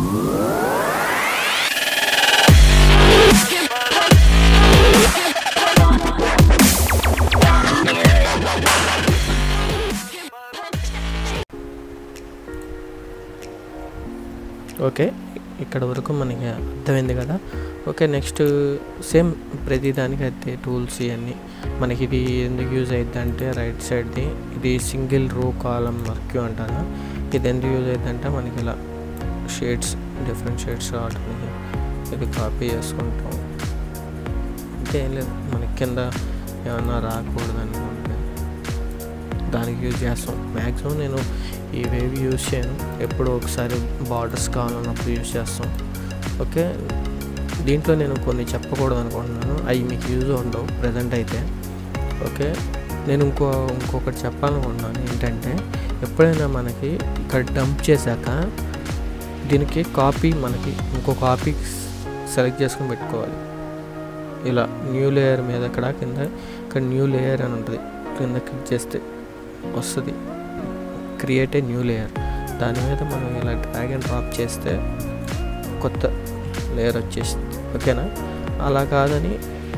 okay ఇక్కడ వరకు మనకి అర్థమైంది కదా ఓకే నెక్స్ట్ సేమ్ ప్రతిదానికి అయితే టూల్స్ ఇవన్నీ మనకి ఇది ఎందుకు యూజ్ అవుతుంది అంటే రైట్ సైడ్ది ఇది సింగిల్ రో కాలం వర్క్ అంటారు ఇది ఎందుకు యూజ్ అవుతుంది అంటే మనకి ఇలా షేడ్స్ డిఫరెంట్ షేడ్స్ రావడానికి ఇది కాపీ చేసుకుంటాం అంటే ఏం లేదు మనకి కింద ఏమన్నా రాకూడదు అనుకుంటే దానికి యూజ్ చేస్తాం మ్యాక్సిమం నేను ఈ వేవ్ యూజ్ చేయను ఎప్పుడో ఒకసారి బార్డర్స్ కావాలన్నప్పుడు యూజ్ చేస్తాం ఓకే దీంట్లో నేను కొన్ని చెప్పకూడదు అనుకుంటున్నాను అవి మీకు యూజ్ ఉండవు ప్రజెంట్ అయితే ఓకే నేను ఇంకో ఇంకొకటి చెప్పాలనుకుంటున్నాను ఏంటంటే ఎప్పుడైనా మనకి ఇక్కడ డంప్ చేశాక దీనికి కాపీ మనకి ఇంకో కాపీ సెలెక్ట్ చేసుకుని పెట్టుకోవాలి ఇలా న్యూ లేయర్ మీద ఇక్కడ కింద ఇక్కడ న్యూ లేయర్ అని ఉంటుంది కింద క్లిక్ చేస్తే వస్తుంది క్రియేట్ ఏ న్యూ లేయర్ దాని మీద మనం ఇలా డ్రాగ్ అండ్ డ్రాప్ చేస్తే కొత్త లేయర్ వచ్చేసింది ఓకేనా అలా కాదని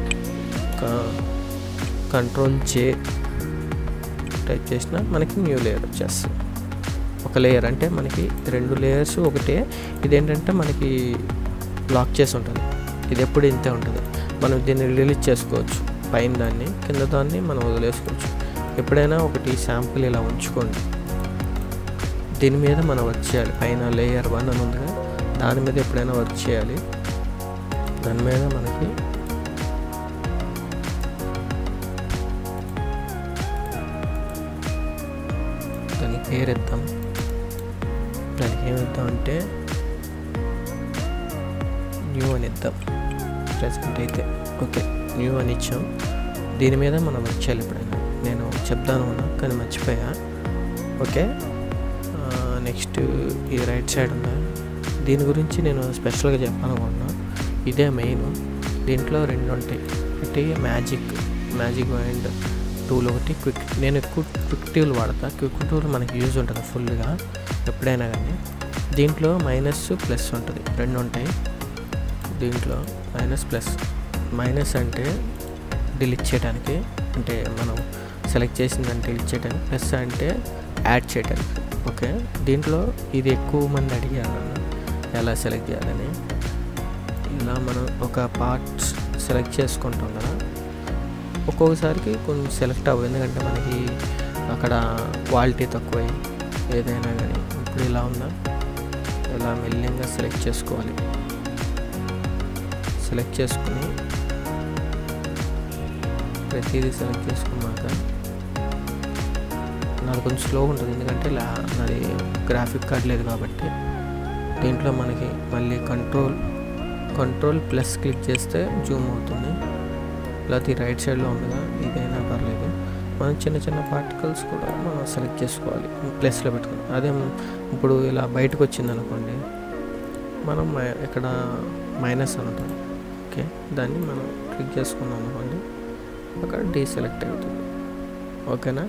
కంట్రోల్ జే టైప్ చేసిన మనకి న్యూ లేయర్ వచ్చేస్తుంది ఒక లేయర్ అంటే మనకి రెండు లేయర్స్ ఒకటే ఇదేంటంటే మనకి లాక్ చేసి ఉంటుంది ఇది ఎప్పుడు ఇంతే ఉంటుంది మనం దీన్ని రిలీజ్ చేసుకోవచ్చు పైన దాన్ని కింద దాన్ని మనం వదిలేసుకోవచ్చు ఎప్పుడైనా ఒకటి శాంపుల్ ఇలా ఉంచుకోండి దీని మీద మనం వర్క్ చేయాలి పైన లేయర్ వన్ అని ఉందిగా దాని మీద ఎప్పుడైనా వర్క్ చేయాలి దాని మీద మనకి దానికి పేరు ఇద్దాం దానికి ఏమి ఇద్దాం అంటే న్యూ అని ఇద్దాం ప్రజెంట్ అయితే ఓకే న్యూ అని ఇచ్చాం దీని మీద మనం వర్క్ చేయాలి ఎప్పుడైనా నేను చెప్దాను ఉన్నా కానీ మర్చిపోయా ఓకే నెక్స్ట్ ఈ రైట్ సైడ్ ఉందా దీని గురించి నేను స్పెషల్గా చెప్పాలనుకున్నా ఇదే మెయిన్ దీంట్లో రెండు ఉంటాయి ఒకటి మ్యాజిక్ మ్యాజిక్ మైండ్ టూల్ ఒకటి క్విక్ నేను ఎక్కువ క్విక్ టూల్ వాడతా క్విక్ టూల్ మనకి యూజ్ ఉంటుంది ఫుల్గా ఎప్పుడైనా కానీ దీంట్లో మైనస్ ప్లస్ ఉంటుంది రెండు ఉంటాయి దీంట్లో మైనస్ ప్లస్ మైనస్ అంటే డిలీట్ చేయడానికి అంటే మనం సెలెక్ట్ చేసిన దాన్ని డిలీట్ చేయడానికి ప్లస్ అంటే యాడ్ చేయడానికి ఓకే దీంట్లో ఇది ఎక్కువ మంది అడిగారు నన్ను ఎలా సెలెక్ట్ చేయాలని ఇలా మనం ఒక పార్ట్స్ సెలెక్ట్ చేసుకుంటాం కదా ఒక్కొక్కసారికి కొంచెం సెలెక్ట్ అవ్వదు ఎందుకంటే మనకి అక్కడ క్వాలిటీ తక్కువై ఏదైనా కానీ ఇప్పుడు ఇలా ఉందా ఇలా మెల్లింగా సెలెక్ట్ చేసుకోవాలి సెలెక్ట్ చేసుకుని ప్రతిదీ సెలెక్ట్ చేసుకున్నాక నాది కొంచెం స్లో ఉంటుంది ఎందుకంటే లా నాది గ్రాఫిక్ కార్డ్ లేదు కాబట్టి దీంట్లో మనకి మళ్ళీ కంట్రోల్ కంట్రోల్ ప్లస్ క్లిక్ చేస్తే జూమ్ అవుతుంది లేకపోతే రైట్ సైడ్లో ఉందిగా ఇదైనా పర్లేదు మనం చిన్న చిన్న పార్టికల్స్ కూడా మనం సెలెక్ట్ చేసుకోవాలి ప్లస్లో పెట్టుకుని అదే ఇప్పుడు ఇలా బయటకు వచ్చింది అనుకోండి మనం ఇక్కడ మైనస్ అని ఉంటుంది ఓకే దాన్ని మనం క్లిక్ చేసుకున్నాం అనుకోండి అక్కడ డీసెలెక్ట్ అవుతుంది ఓకేనా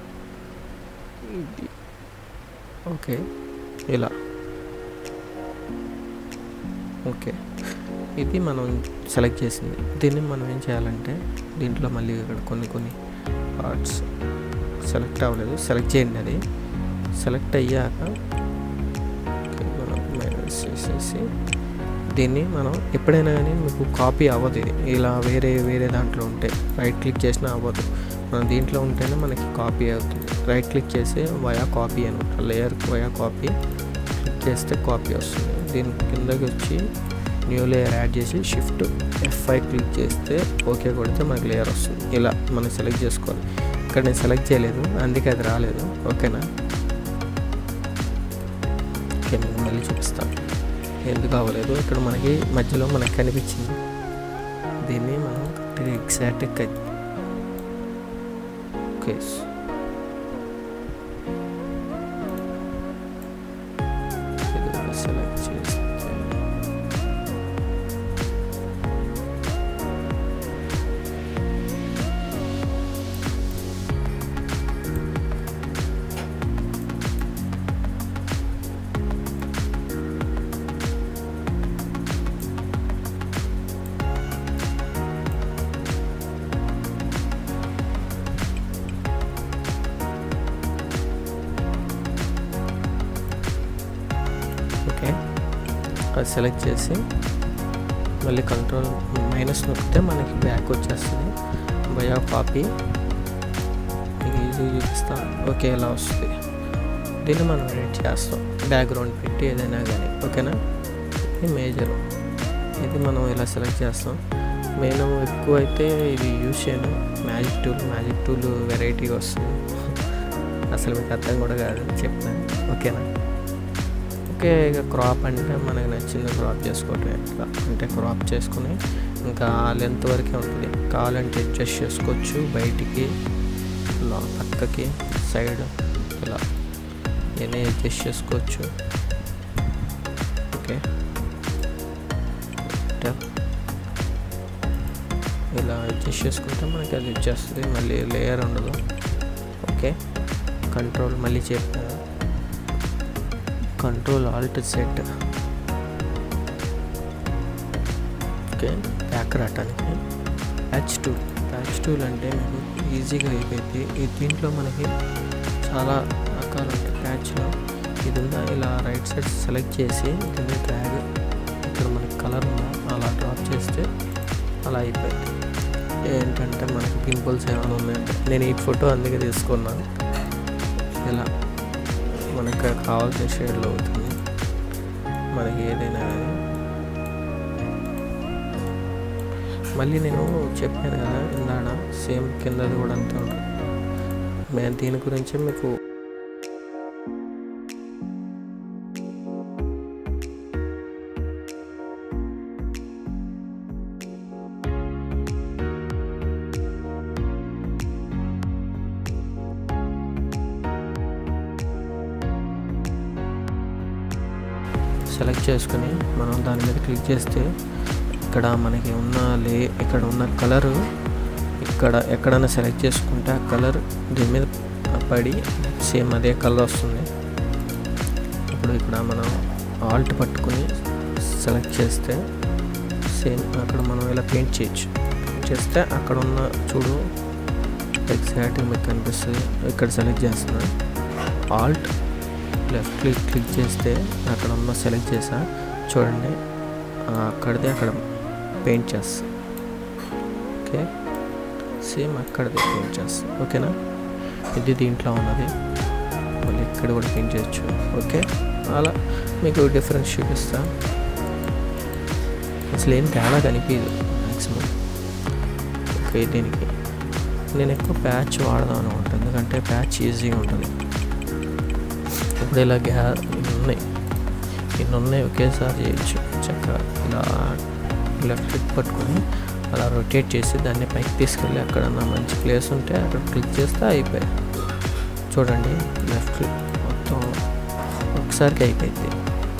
ఇది ఓకే ఇలా ఓకే ఇది మనం సెలెక్ట్ చేసింది దీన్ని మనం ఏం చేయాలంటే దీంట్లో మళ్ళీ ఇక్కడ కొన్ని కొన్ని పార్ట్స్ సెలెక్ట్ అవ్వలేదు సెలెక్ట్ చేయండి అది సెలెక్ట్ అయ్యాక మైనస్ చేసేసి దీన్ని మనం ఎప్పుడైనా కానీ మీకు కాపీ అవ్వదు ఇది ఇలా వేరే వేరే దాంట్లో ఉంటే రైట్ క్లిక్ చేసినా అవ్వదు మనం దీంట్లో ఉంటేనే మనకి కాపీ అవుతుంది రైట్ క్లిక్ చేసి వయా కాపీ అనమాట లేయర్ వయా కాపీ క్లిక్ చేస్తే కాపీ వస్తుంది దీని కిందకి వచ్చి న్యూ లేయర్ యాడ్ చేసి షిఫ్ట్ ఎఫ్ఐ క్లిక్ చేస్తే ఓకే కొడితే మనకి లేయర్ వస్తుంది ఇలా మనం సెలెక్ట్ చేసుకోవాలి ఇక్కడ నేను సెలెక్ట్ చేయలేదు అందుకే అది రాలేదు ఓకేనా ఓకే నేను మళ్ళీ చూపిస్తాను ఎందుకు అవ్వలేదు ఇక్కడ మనకి మధ్యలో మనకి కనిపించింది దీన్ని మనం కరెక్ట్గా ఎగ్జాక్ట్గా ఓకే సెలెక్ట్ చేస్తే ఓకే అది సెలెక్ట్ చేసి మళ్ళీ కంట్రోల్ మైనస్ నొక్కితే మనకి బ్యాక్ వచ్చేస్తుంది బయో కాపీ మీకు ఈజీ చూపిస్తా ఓకే ఇలా వస్తుంది దీన్ని మనం ఎడిట్ చేస్తాం బ్యాక్గ్రౌండ్ పెట్టి ఏదైనా కానీ ఓకేనా ఇది మేజర్ ఇది మనం ఇలా సెలెక్ట్ చేస్తాం నేను ఎక్కువ అయితే ఇది యూజ్ చేయను మ్యాజిక్ టూల్ మ్యాజిక్ టూల్ వెరైటీగా వస్తుంది అసలు మీకు అర్థం కూడా కాదు చెప్తాను ఓకేనా ఓకే ఇక క్రాప్ అంటే మనకు నచ్చింది క్రాప్ చేసుకోవటం ఎట్లా అంటే క్రాప్ చేసుకుని ఇంకా లెంత్ వరకే ఉంటుంది కావాలంటే అడ్జస్ట్ చేసుకోవచ్చు బయటికి ఇలా పక్కకి సైడ్ ఇలా నేనే అడ్జస్ట్ చేసుకోవచ్చు ఓకే ఇలా అడ్జస్ట్ చేసుకుంటే మనకి అది వచ్చేస్తుంది మళ్ళీ లేయర్ ఉండదు ఓకే కంట్రోల్ మళ్ళీ చెప్పా control alt set okay back రావటానికి ప్యాచ్ టూల్ ప్యాచ్ టూల్ అంటే మీకు ఈజీగా అయిపోయింది ఈ దీంట్లో మనకి చాలా రకాలు ఉంటాయి ప్యాచ్లో ఇది ఉందా ఇలా రైట్ సైడ్ సెలెక్ట్ చేసి దీన్ని డ్రాగ్ ఇక్కడ మనకి కలర్ ఉందా అలా డ్రాప్ చేస్తే అలా అయిపోయింది ఏంటంటే మనకి పింపుల్స్ ఏమైనా ఉన్నాయంటే నేను ఈ ఫోటో అందుకే తీసుకున్నాను ఇలా మనకు కావాల్సిన షేడ్లో అవుతుంది మనకి ఏదైనా కానీ మళ్ళీ నేను చెప్పాను కదా ఇందాడ సేమ్ కిందది కూడా అంతే ఉంటుంది నేను దీని గురించి మీకు సెలెక్ట్ చేసుకుని మనం దాని మీద క్లిక్ చేస్తే ఇక్కడ మనకి ఉన్న లే ఇక్కడ ఉన్న కలరు ఇక్కడ ఎక్కడైనా సెలెక్ట్ చేసుకుంటే ఆ కలర్ దీని మీద పడి సేమ్ అదే కలర్ వస్తుంది ఇప్పుడు ఇక్కడ మనం ఆల్ట్ పట్టుకుని సెలెక్ట్ చేస్తే సేమ్ అక్కడ మనం ఇలా పెయింట్ చేయొచ్చు పెయింట్ చేస్తే అక్కడ ఉన్న చూడు ఎగ్జాక్ట్గా మీకు కనిపిస్తుంది ఇక్కడ సెలెక్ట్ చేస్తున్నా ఆల్ట్ లెఫ్ట్ క్లిక్ క్లిక్ చేస్తే అక్కడ ఉన్న సెలెక్ట్ చేసా చూడండి అక్కడిది అక్కడ పెయింట్ చేస్తా ఓకే సేమ్ అక్కడిది పెయింట్ చేస్తా ఓకేనా ఇది దీంట్లో ఉన్నది మళ్ళీ ఇక్కడ కూడా పెయింట్ చేయొచ్చు ఓకే అలా మీకు డిఫరెన్స్ చూపిస్తా అసలు ఏం తేడా కనిపించదు మ్యాక్సిమం ఓకే దీనికి నేను ఎక్కువ ప్యాచ్ వాడదాం అనమాట ఎందుకంటే ప్యాచ్ ఈజీగా ఉంటుంది ఇప్పుడు ఇలా గ్యా ఇన్ని ఉన్నాయి ఇన్ని ఉన్నాయి ఒకేసారి చేయొచ్చు చక్కగా ఇలా లెఫ్ట్ క్లిక్ పట్టుకొని అలా రొటేట్ చేసి దాన్ని పైకి తీసుకెళ్ళి ఎక్కడన్నా మంచి ప్లేస్ ఉంటే అక్కడ క్లిక్ చేస్తే అయిపోయాయి చూడండి లెఫ్ట్ క్లిక్ మొత్తం ఒకసారికి అయిపోయింది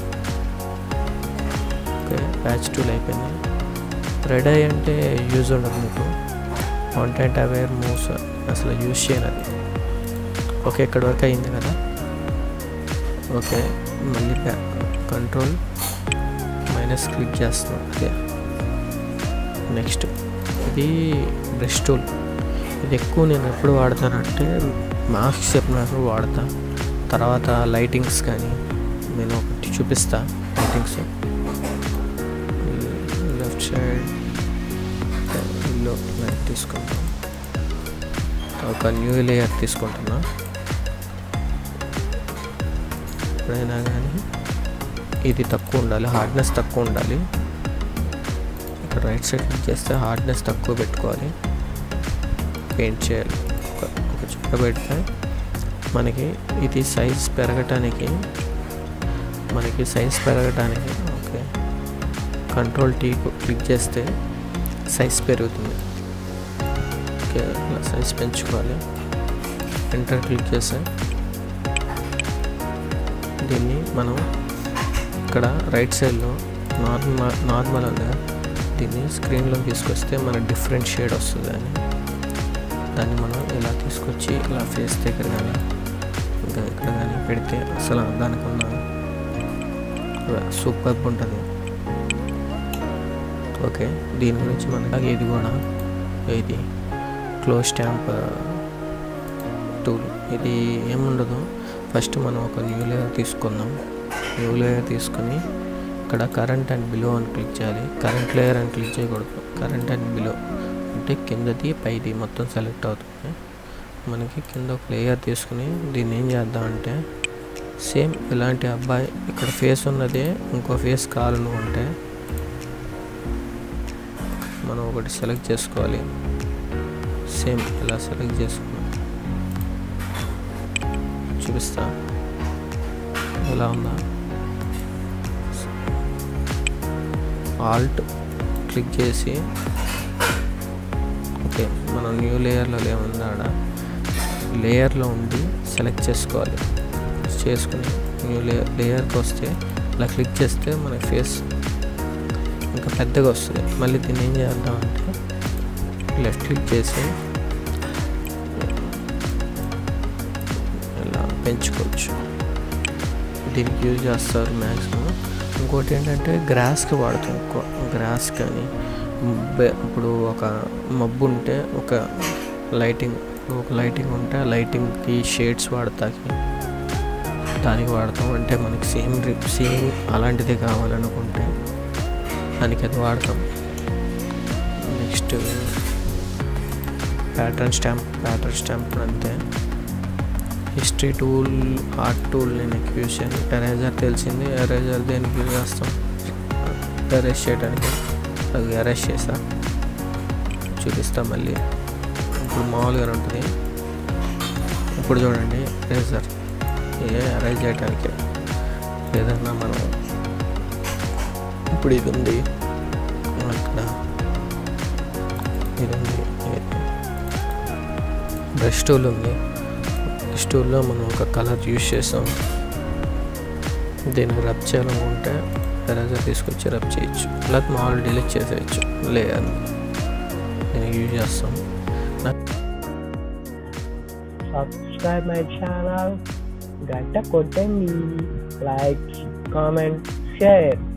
ఓకే ప్యాచ్ టూల్ అయిపోయింది రెడ్ ఐ అంటే యూజ్ ఉండదు మీకు కాంటెంట్ అవేర్ మూవ్స్ అసలు యూజ్ చేయను అది ఓకే ఇక్కడ వరకు అయింది కదా ఓకే మళ్ళీ కంట్రోల్ మైనస్ క్లిక్ చేస్తున్నాం అదే నెక్స్ట్ ఇది బ్రష్ టూల్ ఇది ఎక్కువ నేను ఎప్పుడు వాడతానంటే మార్క్స్ చెప్పినప్పుడు వాడతా తర్వాత లైటింగ్స్ కానీ నేను ఒకటి చూపిస్తా లైటింగ్స్ లెఫ్ట్ సైడ్ లో లైట్ తీసుకుంటాం ఒక న్యూ లేయర్ తీసుకుంటున్నా ఎప్పుడైనా కానీ ఇది తక్కువ ఉండాలి హార్డ్నెస్ తక్కువ ఉండాలి ఇక్కడ రైట్ సైడ్ క్లిక్ చేస్తే హార్డ్నెస్ తక్కువ పెట్టుకోవాలి పెయింట్ చేయాలి ఒక ఒక చుక్క పెడితే మనకి ఇది సైజ్ పెరగటానికి మనకి సైజ్ పెరగటానికి ఓకే కంట్రోల్ టీ క్లిక్ చేస్తే సైజ్ పెరుగుతుంది ఓకే ఇలా సైజ్ పెంచుకోవాలి ఎంటర్ క్లిక్ చేస్తే దీన్ని మనం ఇక్కడ రైట్ సైడ్లో నార్మల్ నార్మల్ ఉందా దీన్ని స్క్రీన్లో తీసుకొస్తే మనకు డిఫరెంట్ షేడ్ వస్తుంది అని దాన్ని మనం ఇలా తీసుకొచ్చి ఇలా ఫేస్ దగ్గర కానీ ఇంకా ఇక్కడ కానీ పెడితే అసలు దానికి ఉన్న సూపర్ ఉంటుంది ఓకే దీని గురించి మనకి ఇది కూడా ఇది క్లోజ్ స్టాంప్ టూల్ ఇది ఏముండదు ఫస్ట్ మనం ఒక న్యూ లేయర్ తీసుకుందాం న్యూ లేయర్ తీసుకొని ఇక్కడ కరెంట్ అండ్ బిలో అని క్లిక్ చేయాలి కరెంట్ లేయర్ అని క్లిక్ చేయకూడదు కరెంట్ అండ్ బిలో అంటే కిందది పైది మొత్తం సెలెక్ట్ అవుతుంది మనకి కింద ఒక లేయర్ తీసుకుని దీన్ని ఏం చేద్దామంటే సేమ్ ఇలాంటి అబ్బాయి ఇక్కడ ఫేస్ ఉన్నదే ఇంకో ఫేస్ కావాలనుకుంటే మనం ఒకటి సెలెక్ట్ చేసుకోవాలి సేమ్ ఇలా సెలెక్ట్ చేసుకున్నాం చూపిస్తా ఎలా ఉందా ఆల్ట్ క్లిక్ చేసి ఓకే మనం న్యూ లేయర్లో ఏముందా ఆడ లేయర్లో ఉండి సెలెక్ట్ చేసుకోవాలి చేసుకుని న్యూ లేయర్ లేయర్కి వస్తే ఇలా క్లిక్ చేస్తే మన ఫేస్ ఇంకా పెద్దగా వస్తుంది మళ్ళీ దీన్ని ఏం చేద్దామంటే లెఫ్ట్ క్లిక్ చేసి ఇలా పెంచుకోవచ్చు దీనికి యూజ్ చేస్తారు మ్యాక్సిమం ఇంకోటి ఏంటంటే గ్రాస్కి వాడతాం ఎక్కువ గ్రాస్ కానీ బె- ఇప్పుడు ఒక మబ్బు ఉంటే ఒక లైటింగ్ ఒక లైటింగ్ ఉంటే ఆ లైటింగ్కి షేడ్స్ వాడతాకి దానికి వాడతాం అంటే మనకి సేమ్ సేమ్ అలాంటిదే కావాలనుకుంటే దానికి అది వాడతాం next pattern stamp pattern stamp అంతే హిస్టరీ టూల్ ఆర్ట్ టూల్ నేను ఎక్కువ యూజ్ చేయను ఎరేజర్ తెలిసింది ఎరేజర్ దేనికి యూజ్ చేస్తాం ఎరేజ్ చేయడానికి అది ఎరేజ్ చేసా చూపిస్తా మళ్ళీ ఇప్పుడు మామూలుగా ఉంటుంది ఇప్పుడు చూడండి ఎరేజర్ ఏ అరేంజ్ చేయడానికి ఏదన్నా మనం ఇప్పుడు ఇది ఉంది అక్కడ ఇది ఉంది బ్రష్ టూల్ ఉంది బ్రష్ టూల్లో మనం ఒక కలర్ యూస్ చేస్తాం దీన్ని రబ్ చేయాలనుకుంటే ఎరేజర్ తీసుకొచ్చి రబ్ చేయొచ్చు లేకపోతే మామూలు డిలీట్ చేసేయచ్చు లేయర్ దీన్ని యూజ్ చేస్తాం subscribe my channel గంట కొట్టండి లైక్ కామెంట్ షేర్